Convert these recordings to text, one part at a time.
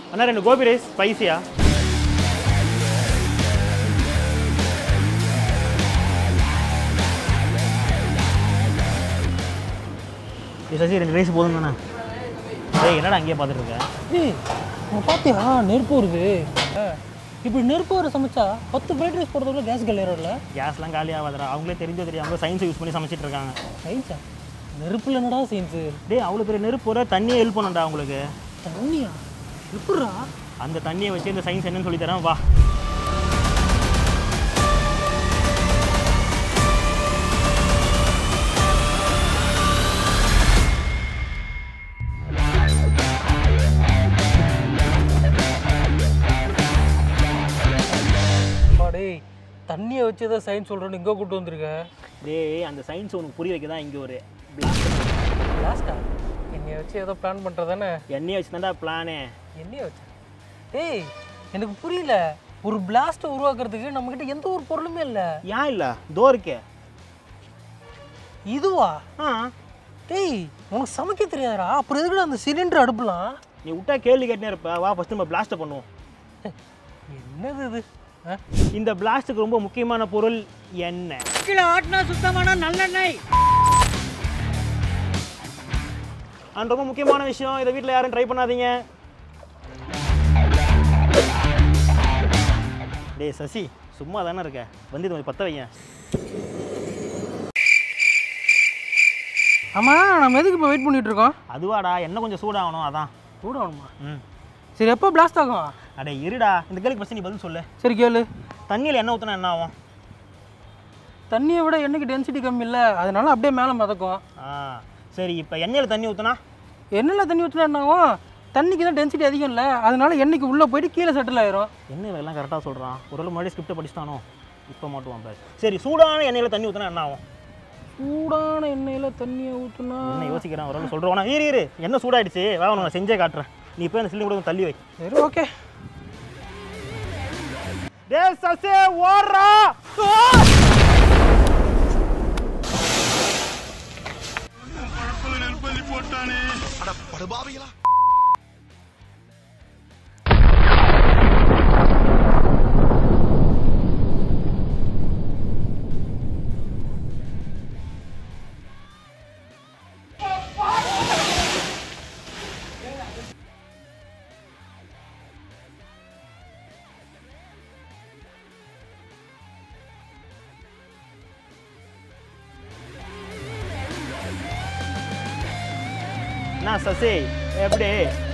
அண்ணா ரெண்டு கோபி ரைஸ் ஸ்பைசியா சசி ரெண்டு ரைஸ் போதும் தானே ஏய் என்னடா அங்கேயே பார்த்துட்டு இருக்க ஏய் உங்க பாத்தியா நெருப்பு வருது ஆ, இப்படி நெருப்பு வர சமைச்சா பத்து ஃப்ரைட் ரைஸ் போடுறதுக்குள்ள கேஸ் கல்லேறல கேஸ்லாம் காலி ஆகாதடா அவங்களே தெரிஞ்சோ தெரியாம சயின்ஸை யூஸ் பண்ணி சமைச்சிட்டு இருக்காங்க சயின்ஸா நெருப்புல என்னடா சயின்ஸு டேய் அவ்வளோ பெரிய நெருப்பு வர தண்ணியே ஹெல்ப் பண்ணண்டா உங்களுக்கு தண்ணியா எப்படிடா அந்த தண்ணியை வச்சு இந்த சயின்ஸ் என்னன்னு சொல்லி தரேன் வா அப்பா டேய் தண்ணியை வச்சு தான் சயின்ஸ் சொல்கிறேன்னு இங்கே கூட்டு வந்திருக்க டேய் அந்த சயின்ஸ் உனக்கு புரிய வைக்க தான் இங்கே ஒரு பிளாக் லாஸ்டா என்னைய வச்சு ஏதோ பிளான் பண்ணுறதானே எண்ணெயை வச்சு தான்டா பிளானே என்னைய வச்சு டேய் எனக்கு புரியல ஒரு பிளாஸ்ட்டை உருவாக்குறதுக்கு நம்மக்கிட்ட எந்த ஒரு பொருளுமே இல்லை ஏன் இல்லை தோ இருக்கே இதுவா ஆ டேய் உனக்கு சமைக்க தெரியாதடா அப்புறம் எதுக்குடா அந்த சிலிண்டர் அடுப்புலாம் நீ விட்டா கேள்வி கேட்டுனே இருப்ப வா ஃபஸ்ட்டு நம்ம பிளாஸ்ட்டை பண்ணுவோம் என்னது இது ஆ? இந்த பிளாஸ்ட்டுக்கு ரொம்ப முக்கியமான பொருள் எண்ணெய் கீழே ஆட்டினா சுத்தமான நல்லெண்ணெய் அண்ட் ரொம்ப முக்கியமான விஷயம் இதை வீட்டில் யாரும் ட்ரை பண்ணாதீங்க டேய் சசி சும்மா தானே இருக்க வந்து இது கொஞ்சம் பற்ற வைங்க ஆமாம் நம்ம எதுக்கு இப்போ வெயிட் பண்ணிட்டு இருக்கோம் அதுவாடா எண்ணெய் கொஞ்சம் சூடாகணும் அதான் சூடாகணுமா ம் சரி எப்போ பிளாஸ்ட் ஆகும் அடே இருடா இந்த கேள்விக்கு ஃபஸ்ட்டு நீ பதில் சொல்லு சரி கேளு தண்ணியில் எண்ணெய் ஊற்றினா என்ன ஆகும் தண்ணியை விட எண்ணெய்க்கு டென்சிட்டி கம்மி இல்லை அதனால அப்படியே மேலே மிதக்கும் ஆ சரி இப்போ எண்ணெயில் தண்ணி ஊற்றினா எண்ணெயில் தண்ணி ஊற்றினா என்ன ஆகும் தண்ணிக்கு தான் டென்சிட்டி அதிகம் இல்லை அதனால எண்ணெய்க்கு உள்ளே போயிட்டு கீழே செட்டில் ஆயிரும் எண்ணெய் எல்லாம் கரெக்டாக சொல்கிறான் ஒரு வேளை முன்னாடி ஸ்கிரிப்டை படிச்சிட்டானோ இப்போ மாட்டுவான் பாரு சரி சூடான எண்ணெயில் தண்ணி ஊற்றினா என்ன ஆகும் சூடான எண்ணெயில் தண்ணியை ஊற்றுனா என்ன யோசிக்கிறேன் ஒரு வேளை சொல்கிறோம் இரு இரு என்ன சூடாயிடுச்சு வா உனக்கு நான் செஞ்சே காட்டுறேன் நீ போய் அந்த சிலிண்டர் கூட தள்ளி வை சரி ஓகே டே சசே ஓடுறா என்ன சசி எப்படி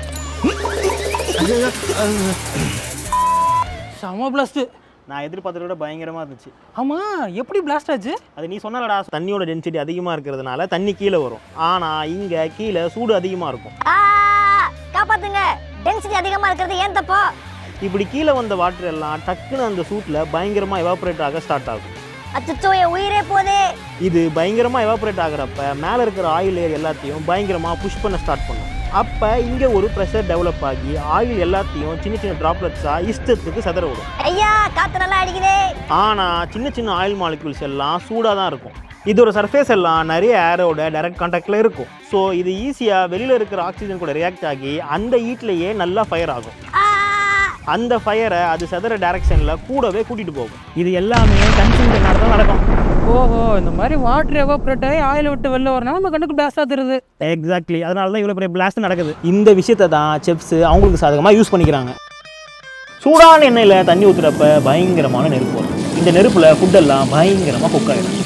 செம பிளாஸ்ட்டு நான் எதிர்பார்த்தத விட பயங்கரமாக இருந்துச்சு ஆமாம் எப்படி பிளாஸ்ட் ஆச்சு அது நீ சொன்னலடா தண்ணியோட டென்சிட்டி அதிகமாக இருக்கிறதுனால தண்ணி கீழே வரும் ஆனால் இங்கே கீழே சூடு அதிகமாக இருக்கும் ஆ காப்பாத்துங்க டென்சிட்டி அதிகமா இருக்கிறது ஏன் தப்போ இப்படி கீழே வந்த வாட்டர் எல்லாம் டக்குன்னு அந்த சூட்டில் பயங்கரமாக எவாபரேட் ஆக ஸ்டார்ட் ஆகும் அச்சச்சோ என் உயிரே போதே இது பயங்கரமாக எவாபரேட் ஆகுறப்ப மேலே இருக்கிற ஆயில் லேயர் எல்லாத்தையும் பயங்கரமாக புஷ் பண்ண ஸ்டார்ட் பண்ணும் அப்போ இங்கே ஒரு ப்ரெஷர் டெவலப் ஆகி ஆயில் எல்லாத்தையும் சின்ன சின்ன ட்ராப்லெட்ஸாக இஷ்டத்துக்கு செதற விடும் ஐயா காத்து நல்லா அடிக்குதே ஆனால் சின்ன சின்ன ஆயில் மாலிகுல்ஸ் எல்லாம் சூடாக தான் இருக்கும் இதோட சர்ஃபேஸ் எல்லாம் நிறைய ஏரோட டைரக்ட் கான்டாக்டில் இருக்கும் ஸோ இது ஈஸியாக வெளியில் இருக்கிற ஆக்சிஜன் கூட ரியாக்ட் ஆகி அந்த ஹீட்லேயே நல்லா ஃபயர் ஆகும் ஆ அந்த ஃபயரை அது செதற டைரக்ஷனில் கூடவே கூட்டிகிட்டு போகும் இது எல்லாமே கன்சியூம் தான் நடக்கும் ஓஹோ இந்த மாதிரி வாட்டர் எவாப்ரேட் ஆகி ஆயில் விட்டு வெளில வரனால நம்ம கண்ணுக்கு பிளாஸ்டாக தெரியுது எக்ஸாக்ட்லி அதனால தான் இவ்வளோ பெரிய பிளாஸ்ட் நடக்குது இந்த விஷயத்தை தான் செப்ஸ் அவங்களுக்கு சாதகமாக யூஸ் பண்ணிக்கிறாங்க சூடான எண்ணெயில் தண்ணி ஊற்றுறப்ப பயங்கரமான நெருப்பு வரும் இந்த நெருப்பில் ஃபுட்டெல்லாம் பயங்கரமாக குக் ஆகிடும்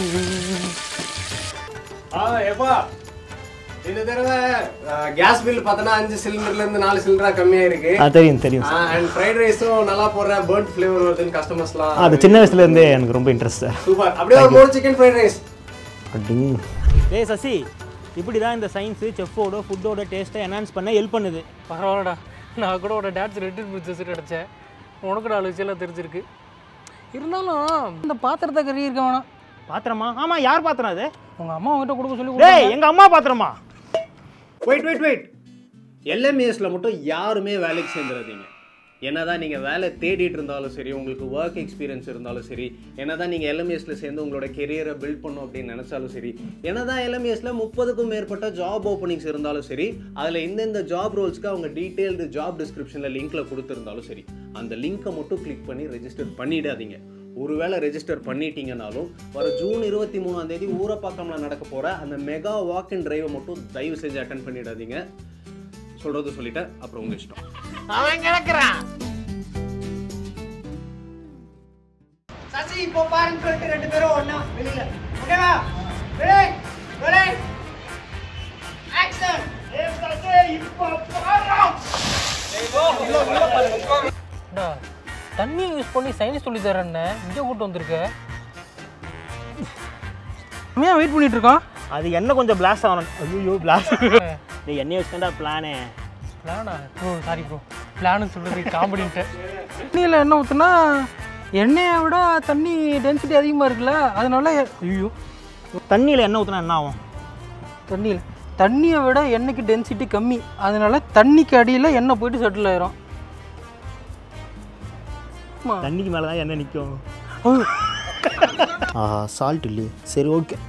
ஆ எப்பா இந்த தடவை கேஸ் பில் பார்த்தோன்னா அஞ்சு சிலிண்டர்ல இருந்து நாலு சிலிண்டரா கம்மியா இருக்கு ஆ தெரியும் தெரியும் அண்ட் ஃப்ரைட் ரைஸும் நல்லா போடுற பேர்ட் ஃப்ளேவர் வருதுன்னு கஸ்டமர்ஸ்லாம் அது சின்ன வயசுலேருந்தே எனக்கு ரொம்ப இன்ட்ரெஸ்ட் சூப்பர் அப்படியே ஒரு மூணு சிக்கன் ஃப்ரைட் ரைஸ் அப்படிங்க டேய் சசி இப்படி தான் இந்த சயின்ஸு செஃப்போட ஃபுட்டோட டேஸ்ட்டை என்ஹான்ஸ் பண்ண ஹெல்ப் பண்ணுது பரவாயில்லடா நான் கூட உட டான்ஸ் ரெட்டின் பிடிச்சி அடித்தேன் உனக்கு நாலு விஷயம்லாம் தெரிஞ்சிருக்கு இருந்தாலும் இந்த பாத்திரத்தை கறி இருக்க வேணாம் பாத்திரமா ஆமாம் யார் பாத்திரம் அது உங்கள் அம்மா உங்ககிட்ட கொடுக்க சொல்லி டேய் எங்கள் அம்மா பாத்திரமா வெயிட் வெயிட் வெயிட் எல்எம்ஏஎஸ்ல மட்டும் யாருமே வேலைக்கு சேர்ந்துடாதீங்க என்னதான் நீங்கள் வேலை தேடிட்டு இருந்தாலும் சரி உங்களுக்கு ஒர்க் எக்ஸ்பீரியன்ஸ் இருந்தாலும் சரி என்னதான் நீங்கள் எல்எம்எஸ்ல சேர்ந்து உங்களோட கெரியரை பில்ட் பண்ணும் அப்படின்னு நினச்சாலும் சரி என்னதான் எல்எம்எஸ்ல முப்பதுக்கும் மேற்பட்ட ஜாப் ஓப்பனிங்ஸ் இருந்தாலும் சரி அதில் இந்தந்த ஜாப் ரோல்ஸ்க்கு அவங்க டீட்டெயில்டு ஜாப் டிஸ்கிரிப்ஷனில் லிங்க்ல கொடுத்துருந்தாலும் சரி அந்த லிங்க்கை மட்டும் கிளிக் பண்ணி ரெஜிஸ்டர் பண்ணிடாதீங்க ஒருவேளை ரெஜிஸ்டர் பண்ணிட்டீங்கனாலும் வர ஜூன் இருபத்தி மூணாம் தேதி ஊரப்பாக்கம்ல நடக்க போகிற அந்த மெகா வாக் இன் டிரைவை மட்டும் தயவு செஞ்சு அட்டன் பண்ணிடாதீங்க சொல்கிறது சொல்லிட்டேன் அப்புறம் உங்கள் இஷ்டம் அவன் கிடக்குறான் சசி இப்போ பாருன்னு சொல்லிட்டு ரெண்டு பேரும் ஒண்ணா வெளியில ஓகேவா ரெடி ரெடி ஆக்ஷன் ஏ சசி இப்போ பாரு டா தண்ணி யூஸ் பண்ணி சயின்ஸ் சொல்லி தரேன்னு இங்கே கூட்டு வந்திருக்க ஏன் வெயிட் பண்ணிட்டு இருக்கோம் அது என்ன கொஞ்சம் பிளாஸ்ட் ஆகணும் ஐயோ பிளாஸ்ட் டேய் என்னைய வச்சுட்டா பிளானே பிளானா ப்ரோ சாரி ப்ரோ பிளானு சொல்கிறது காமெடின்ட்டு தண்ணியில் என்ன ஊற்றுனா எண்ணெயை விட தண்ணி டென்சிட்டி அதிகமாக இருக்குல்ல அதனால ஐயோ தண்ணியில் எண்ணெய் ஊற்றினா என்ன ஆகும் தண்ணியில் தண்ணியை விட எண்ணெய்க்கு டென்சிட்டி கம்மி அதனால தண்ணிக்கு அடியில் எண்ணெய் போயிட்டு செட்டில் ஆயிரும் ஆமா. தண்ணிக்கு மேலே தான் எண்ணெய் நிற்கும் ஆஹா சால்ட் இல்லையே சரி ஓகே